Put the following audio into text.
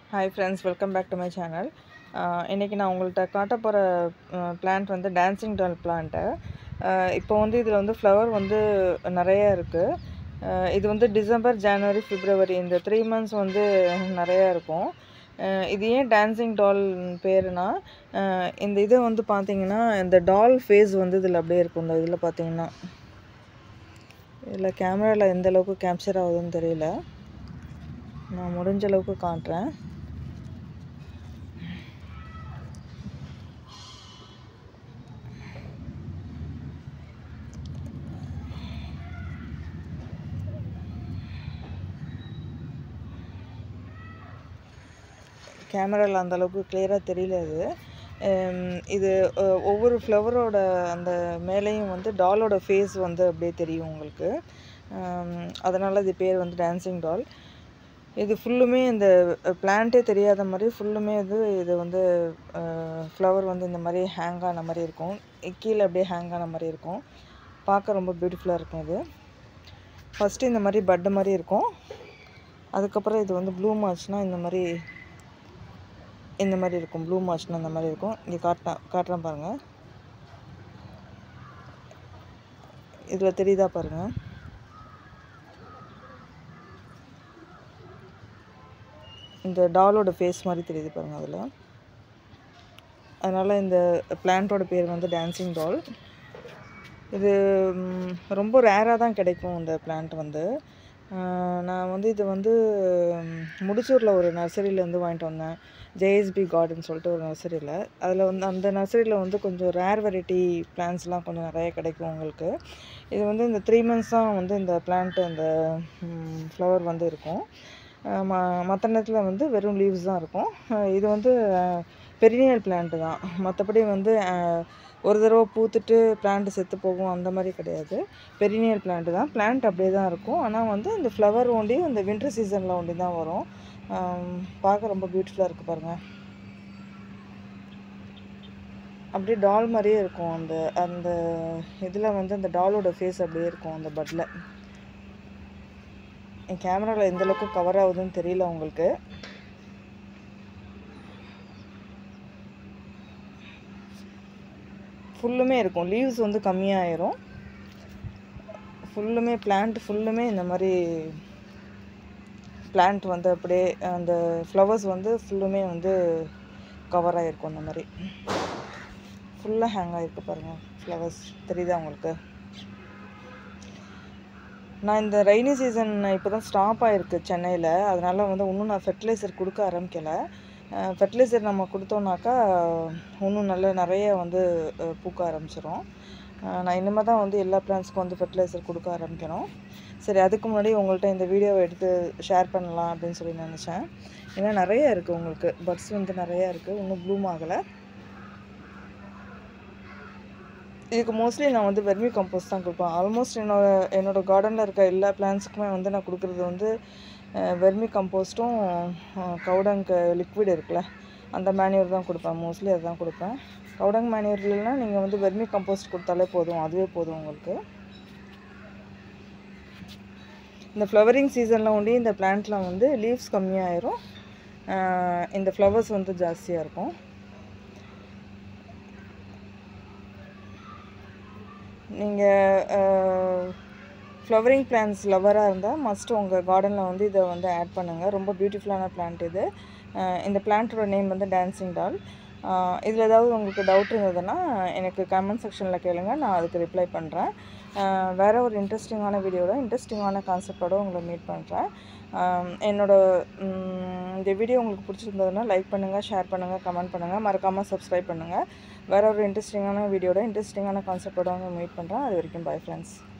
hi friends welcome back to my channel இன்றைக்கி நான் உங்கள்கிட்ட காட்ட போகிற பிளான்ட் வந்து டான்சிங் டால் பிளான்ட்டு இப்போ வந்து இதில் வந்து ஃப்ளவர் வந்து நிறைய இருக்குது இது வந்து டிசம்பர் ஜனவரி பிப்ரவரி இந்த த்ரீ மந்த்ஸ் வந்து நிறையா இருக்கும் அஹ் இது ஏன் டான்சிங் டால் பேருனா அஹ் இந்த இது வந்து பார்த்தீங்கன்னா இந்த டால் ஃபேஸ் வந்து இதில் அப்படியே இருக்கும் இந்த இதில் பார்த்தீங்கன்னா இதில் கேமராவில் எந்த அளவுக்கு கேப்சர் ஆகுதுன்னு தெரியல நான் முடிஞ்ச அளவுக்கு காட்டுறேன் கேமராவில் அந்த அளவுக்கு கிளியராக தெரியல அது ஹம், இது அஹ், ஒவ்வொரு ஃப்ளவரோட அந்த மேலேயும் வந்து டாலோட ஃபேஸ் வந்து அப்படியே தெரியும் உங்களுக்கு அதனால் இது பேர் வந்து டான்சிங் டால் இது ஃபுல்லுமே இந்த பிளான்ட்டே தெரியாத மாதிரி ஃபுல்லுமே இது இது வந்து ஃப்ளவர் வந்து இந்த மாதிரி ஹேங் ஆன மாதிரி இருக்கும் கீழே அப்படியே ஹேங் ஆன மாதிரி இருக்கும் பார்க்க ரொம்ப பியூட்டிஃபுல்லாக இருக்கும் இது ஃபஸ்ட்டு இந்த மாதிரி பட்டு மாதிரி இருக்கும் அதுக்கப்புறம் இது வந்து ப்ளூம் ஆச்சுன்னா இந்த மாதிரி இந்த மாதிரி இருக்கும் ப்ளூம் ஆச்சுன்னா இந்த மாதிரி இருக்கும் இங்கே காட்டுறேன் காட்டுறேன் பாருங்கள் இதில் தெரியுதா பாருங்கள் இந்த டாலோட ஃபேஸ் மாதிரி தெரியுது பாருங்கள் அதில் அதனால் இந்த பிளான்ட்டோட பேர் வந்து டான்சிங் டால் இது ம், ரொம்ப ரேராக தான் கிடைக்கும் இந்த பிளான்ட் வந்து ஆஹ், நான் வந்து இது வந்து ம், முடிச்சூரில் ஒரு நர்சரியிலேருந்து வாங்கிட்டு வந்தேன் ஜேஎஸ்பி கார்டன் சொல்லிட்டு ஒரு நர்சரியில் அதில் வந்து அந்த நர்சரியில் வந்து கொஞ்சம் ரேர் வெரைட்டி பிளான்ஸ்லாம் கொஞ்சம் நிறைய கிடைக்கும் உங்களுக்கு இது வந்து இந்த த்ரீ மந்த்ஸ் தான் வந்து இந்த பிளான்ட் அந்த ஃப்ளவர் வந்து இருக்கும் ம மற்ற நேரத்தில் வந்து வெறும் லீவ்ஸ் தான் இருக்கும் அஹ் இது வந்து பெரினியல் பிளான்ட்டு தான் மற்றபடி வந்து அஹ், ஒரு தடவை பூத்துட்டு பிளான்ட் செத்து போகும் அந்த மாதிரி கிடையாது பெரினியல் பிளான்ட்டு தான் பிளான்ட் அப்படியே தான் இருக்கும் ஆனால் வந்து இந்த ஃப்ளவர் ஒண்டி இந்த வின்டர் சீசனில் ஒண்டி தான் வரும் ஆம், பார்க்க ரொம்ப பியூட்டிஃபுல்லாக இருக்குது பாருங்கள் அப்படியே டால் மாதிரியே இருக்கும் அந்த அந்த இதில் வந்து அந்த டாலோட ஃபேஸ் அப்படியே இருக்கும் அந்த பட்டில் என் கேமராவில் எந்த அளவுக்கு கவர் ஆகுதுன்னு தெரியல உங்களுக்கு ஃபுல்லுமே இருக்கும் லீவ்ஸ் வந்து கம்மியாயிரும் ஃபுல்லுமே பிளான்ட் ஃபுல்லுமே இந்த மாதிரி பிளான்ட் வந்து அப்படியே அந்த ஃப்ளவர்ஸ் வந்து ஃபுல்லுமே வந்து கவர் ஆகிருக்கும் அந்த மாதிரி ஃபுல்லாக ஹேங் ஆகிருக்கு பாருங்கள் ஃப்ளவர்ஸ் தெரியுதா உங்களுக்கு நான் இந்த ரெய்னி சீசன் இப்போ தான் ஸ்டாப் ஆகிருக்கு சென்னையில் அதனால் வந்து இன்னும் நான் ஃபெர்டிலைசர் கொடுக்க ஆரம்பிக்கலை ஃபெர்டிலைசர் நம்ம கொடுத்தோம்னாக்கா இன்னும் நல்ல நிறைய வந்து அஹ், பூக்க ஆரம்பிச்சிரும் அஹ், நான் இனிமேல் தான் வந்து எல்லா பிளான்ஸ்க்கும் வந்து ஃபெர்டிலைசர் கொடுக்க ஆரம்பிக்கணும் சரி அதுக்கு முன்னாடி உங்கள்கிட்ட இந்த வீடியோவை எடுத்து ஷேர் பண்ணலாம் அப்படின்னு சொல்லி நினச்சேன் ஏன்னா நிறைய இருக்குது உங்களுக்கு பட்ஸ் வந்து நிறையா இருக்குது இன்னும் ப்ளூம் ஆகலை இதுக்கு மோஸ்ட்லி நான் வந்து வெர்மி கம்போஸ்ட் தான் கொடுப்பேன் ஆல்மோஸ்ட் என்னோட என்னோட கார்டனில் இருக்க எல்லா பிளான்ஸுக்குமே வந்து நான் கொடுக்குறது வந்து வெர்மி கம்போஸ்ட்டும் கவுடங்க் லிக்விட் இருக்குல்ல அந்த மேன்யூர் தான் கொடுப்பேன் மோஸ்ட்லி அதுதான் கொடுப்பேன் கவுடங் மேன்யூர் இல்லைன்னா நீங்கள் வந்து வெர்மி கம்போஸ்ட் கொடுத்தாலே போதும் அதுவே போதும் உங்களுக்கு இந்த ஃப்ளவரிங் சீசனில் ஒண்டி இந்த பிளான்ட்லாம் வந்து லீவ்ஸ் கம்மியாயிரும் அஹ் இந்த ஃப்ளவர்ஸ் வந்து ஜாஸ்தியாக இருக்கும் நீங்கள் ஃப்ளவரிங் பிளான்ஸ் லவராக இருந்தால் மஸ்ட் உங்கள் கார்டனில் வந்து இதை வந்து ஆட் பண்ணுங்கள் ரொம்ப பியூட்டிஃபுல்லான பிளான்ட் இது அஹ் இந்த பிளான்ட்டோட நேம் வந்து டான்சிங் டால் இதில் ஏதாவது உங்களுக்கு டவுட் இருந்ததுன்னா எனக்கு கமெண்ட் செக்ஷனில் கேளுங்க நான் அதுக்கு ரிப்ளை பண்ணுறேன் வேறு ஒரு இன்ட்ரெஸ்டிங்கான வீடியோட இன்ட்ரெஸ்டிங்கான கான்செப்டோட உங்களை மீட் பண்ணுறேன் என்னோட உம், இந்த வீடியோ உங்களுக்கு பிடிச்சிருந்ததுன்னா லைக் பண்ணுங்கள் ஷேர் பண்ணுங்கள் கமெண்ட் பண்ணுங்கள் மறக்காமல் சப்ஸ்கிரைப் பண்ணுங்கள் வேறு ஒரு இன்ட்ரெஸ்டிங்கான வீடியோட இன்ட்ரெஸ்டிங்கான கான்செப்டோட உங்களை மீட் பண்ணுறேன் அது வரைக்கும் பை ஃப்ரெண்ட்ஸ்